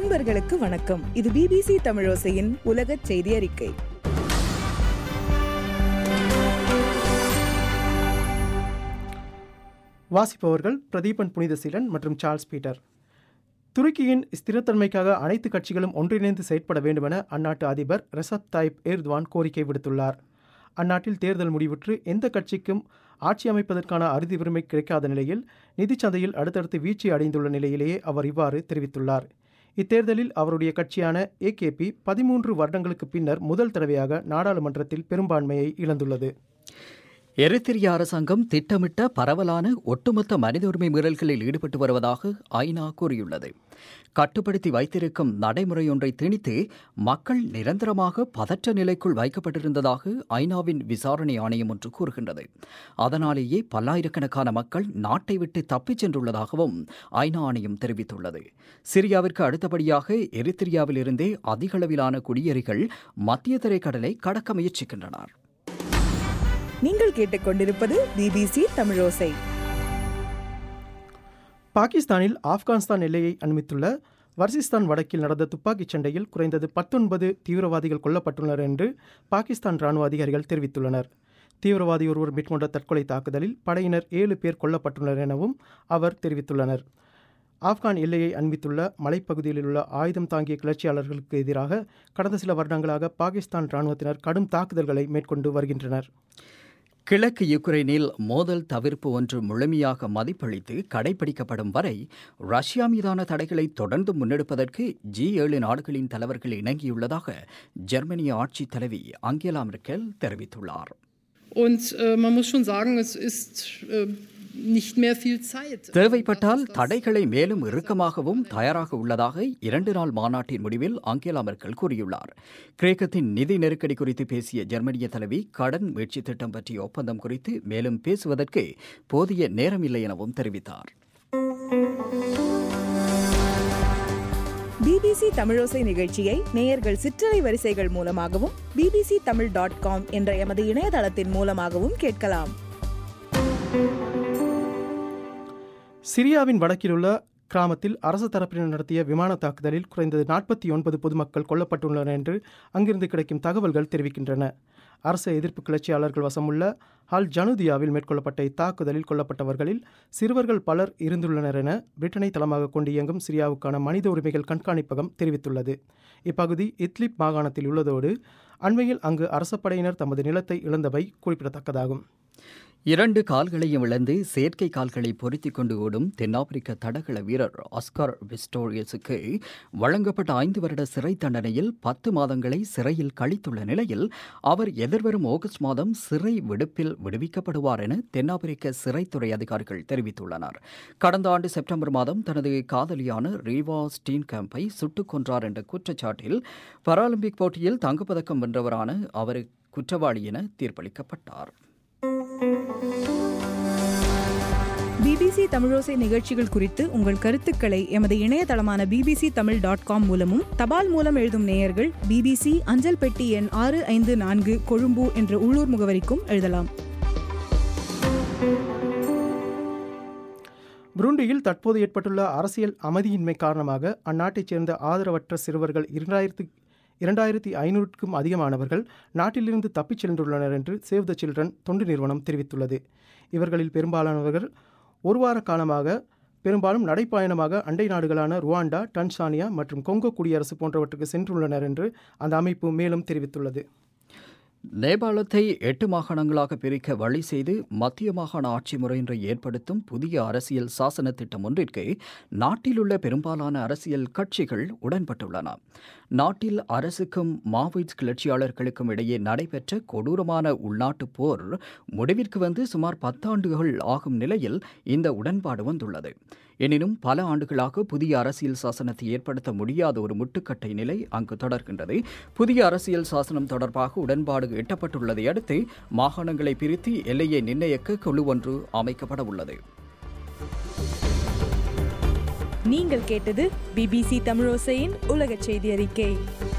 நண்பர்களுக்கு வணக்கம் இது பிபிசி தமிழோசையின் உலக செய்தி அறிக்கை வாசிப்பவர்கள் பிரதீபன் புனிதசீலன் மற்றும் சார்ல்ஸ் பீட்டர் துருக்கியின் ஸ்திரத்தன்மைக்காக அனைத்து கட்சிகளும் ஒன்றிணைந்து செயற்பட வேண்டுமென அந்நாட்டு அதிபர் ரெசப் தாயிப் ஏர்துவான் கோரிக்கை விடுத்துள்ளார் அந்நாட்டில் தேர்தல் முடிவுற்று எந்த கட்சிக்கும் ஆட்சி அமைப்பதற்கான அறுதி உரிமை கிடைக்காத நிலையில் நிதிச் சந்தையில் அடுத்தடுத்து வீழ்ச்சி அடைந்துள்ள நிலையிலேயே அவர் இவ்வாறு தெரிவித்துள்ளார் இத்தேர்தலில் அவருடைய கட்சியான ஏகேபி பதிமூன்று வருடங்களுக்கு பின்னர் முதல் தடவையாக நாடாளுமன்றத்தில் பெரும்பான்மையை இழந்துள்ளது எரித்திரிய அரசாங்கம் திட்டமிட்ட பரவலான ஒட்டுமொத்த மனித உரிமை மீறல்களில் ஈடுபட்டு வருவதாக ஐநா கூறியுள்ளது கட்டுப்படுத்தி வைத்திருக்கும் நடைமுறையொன்றை திணித்து மக்கள் நிரந்தரமாக பதற்ற நிலைக்குள் வைக்கப்பட்டிருந்ததாக ஐநாவின் விசாரணை ஆணையம் ஒன்று கூறுகின்றது அதனாலேயே பல்லாயிரக்கணக்கான மக்கள் நாட்டை விட்டு தப்பிச் சென்றுள்ளதாகவும் ஐநா ஆணையம் தெரிவித்துள்ளது சிரியாவிற்கு அடுத்தபடியாக எரித்திரியாவிலிருந்தே அதிகளவிலான குடியேறிகள் மத்திய திரைக்கடலை கடக்க முயற்சிக்கின்றனர் நீங்கள் கேட்டுக்கொண்டிருப்பது பிபிசி தமிழோசை பாகிஸ்தானில் ஆப்கானிஸ்தான் எல்லையை அண்மித்துள்ள வர்சிஸ்தான் வடக்கில் நடந்த துப்பாக்கிச் சண்டையில் குறைந்தது பத்தொன்பது தீவிரவாதிகள் கொல்லப்பட்டுள்ளனர் என்று பாகிஸ்தான் ராணுவ அதிகாரிகள் தெரிவித்துள்ளனர் தீவிரவாதி ஒருவர் மேற்கொண்ட தற்கொலை தாக்குதலில் படையினர் ஏழு பேர் கொல்லப்பட்டுள்ளனர் எனவும் அவர் தெரிவித்துள்ளனர் ஆப்கான் எல்லையை அண்மித்துள்ள மலைப்பகுதியில் உள்ள ஆயுதம் தாங்கிய கிளர்ச்சியாளர்களுக்கு எதிராக கடந்த சில வருடங்களாக பாகிஸ்தான் ராணுவத்தினர் கடும் தாக்குதல்களை மேற்கொண்டு வருகின்றனர் கிழக்கு யுக்ரைனில் மோதல் தவிர்ப்பு ஒன்று முழுமையாக மதிப்பளித்து கடைபிடிக்கப்படும் வரை ரஷ்யா மீதான தடைகளை தொடர்ந்து முன்னெடுப்பதற்கு ஜி ஏழு நாடுகளின் தலைவர்கள் இணங்கியுள்ளதாக ஜெர்மனிய ஆட்சித் தலைவி அங்கேலா மெர்க்கல் தெரிவித்துள்ளார் Und äh, man muss schon sagen, es ist äh, nicht mehr viel Zeit. தேவைப்பட்டால் தடைகளை மேலும் இறுக்கமாகவும் தயாராக உள்ளதாக இரண்டு நாள் மாநாட்டின் முடிவில் அங்கேலா மெர்க்கல் கூறியுள்ளார் கிரேக்கத்தின் நிதி நெருக்கடி குறித்து பேசிய ஜெர்மனிய தலைவி கடன் மீட்சி திட்டம் பற்றிய ஒப்பந்தம் குறித்து மேலும் பேசுவதற்கு போதிய நேரமில்லை எனவும் தெரிவித்தார் பிபிசி தமிழோசை நிகழ்ச்சியை நேயர்கள் சிற்றலை வரிசைகள் மூலமாகவும் பிபிசி தமிழ் டாட் காம் என்ற எமது இணையதளத்தின் மூலமாகவும் கேட்கலாம் சிரியாவின் வடக்கில் உள்ள கிராமத்தில் அரசு தரப்பினர் நடத்திய விமான தாக்குதலில் குறைந்தது நாற்பத்தி ஒன்பது பொதுமக்கள் கொல்லப்பட்டுள்ளனர் என்று அங்கிருந்து கிடைக்கும் தகவல்கள் தெரிவிக்கின்றன அரசு எதிர்ப்பு கிளர்ச்சியாளர்கள் வசமுள்ள ஹல் ஜனுதியாவில் மேற்கொள்ளப்பட்ட இத்தாக்குதலில் கொல்லப்பட்டவர்களில் சிறுவர்கள் பலர் இருந்துள்ளனர் என பிரிட்டனை தளமாக கொண்டு இயங்கும் சிரியாவுக்கான மனித உரிமைகள் கண்காணிப்பகம் தெரிவித்துள்ளது இப்பகுதி இத்லிப் மாகாணத்தில் உள்ளதோடு அண்மையில் அங்கு அரச படையினர் தமது நிலத்தை இழந்தவை குறிப்பிடத்தக்கதாகும் இரண்டு கால்களையும் இழந்து செயற்கை கால்களை பொருத்திக் கொண்டு ஓடும் தென்னாப்பிரிக்க தடகள வீரர் ஆஸ்கார் விஸ்டோரியஸுக்கு வழங்கப்பட்ட ஐந்து வருட சிறை தண்டனையில் பத்து மாதங்களை சிறையில் கழித்துள்ள நிலையில் அவர் எதிர்வரும் ஆகஸ்ட் மாதம் சிறை விடுப்பில் விடுவிக்கப்படுவார் என தென்னாப்பிரிக்க சிறைத்துறை அதிகாரிகள் தெரிவித்துள்ளனர் கடந்த ஆண்டு செப்டம்பர் மாதம் தனது காதலியான ரீவா ஸ்டீன் கேம்பை சுட்டுக் கொன்றார் என்ற குற்றச்சாட்டில் பராலிம்பிக் போட்டியில் தங்கப்பதக்கம் வென்றவரான அவர் குற்றவாளி என தீர்ப்பளிக்கப்பட்டார் பிபிசி தமிழோசை நிகழ்ச்சிகள் குறித்து உங்கள் கருத்துக்களை எமது இணையதளமான பிபிசி தமிழ் டாட் காம் மூலமும் தபால் மூலம் எழுதும் நேயர்கள் பிபிசி அஞ்சல் பெட்டி எண் ஆறு ஐந்து நான்கு கொழும்பு என்ற உள்ளூர் முகவரிக்கும் எழுதலாம் புருண்டியில் தற்போது ஏற்பட்டுள்ள அரசியல் அமைதியின்மை காரணமாக அந்நாட்டைச் சேர்ந்த ஆதரவற்ற சிறுவர்கள் இரண்டாயிரத்து இரண்டாயிரத்தி ஐநூறுக்கும் அதிகமானவர்கள் நாட்டிலிருந்து தப்பிச் சென்றுள்ளனர் என்று சேவ் த சில்ட்ரன் தொண்டு நிறுவனம் தெரிவித்துள்ளது இவர்களில் பெரும்பாலானவர்கள் ஒரு வார காலமாக பெரும்பாலும் நடைப்பயணமாக அண்டை நாடுகளான ருவாண்டா டன்சானியா மற்றும் கொங்கோ குடியரசு போன்றவற்றுக்கு சென்றுள்ளனர் என்று அந்த அமைப்பு மேலும் தெரிவித்துள்ளது நேபாளத்தை எட்டு மாகாணங்களாக பிரிக்க வழி செய்து மத்திய மாகாண ஆட்சி முறையொன்றை ஏற்படுத்தும் புதிய அரசியல் சாசன திட்டம் ஒன்றிற்கு நாட்டிலுள்ள பெரும்பாலான அரசியல் கட்சிகள் உடன்பட்டுள்ளன நாட்டில் அரசுக்கும் மாவோயிஸ்ட் கிளர்ச்சியாளர்களுக்கும் இடையே நடைபெற்ற கொடூரமான உள்நாட்டுப் போர் முடிவிற்கு வந்து சுமார் பத்தாண்டுகள் ஆகும் நிலையில் இந்த உடன்பாடு வந்துள்ளது எனினும் பல ஆண்டுகளாக புதிய அரசியல் சாசனத்தை ஏற்படுத்த முடியாத ஒரு முட்டுக்கட்டை நிலை அங்கு தொடர்கின்றது புதிய அரசியல் சாசனம் தொடர்பாக உடன்பாடு எட்டப்பட்டுள்ளதை அடுத்து மாகாணங்களை பிரித்து எல்லையை நிர்ணயிக்க குழு ஒன்று அமைக்கப்பட உள்ளது நீங்கள் கேட்டது பிபிசி தமிழோசையின் உலக செய்தி அறிக்கை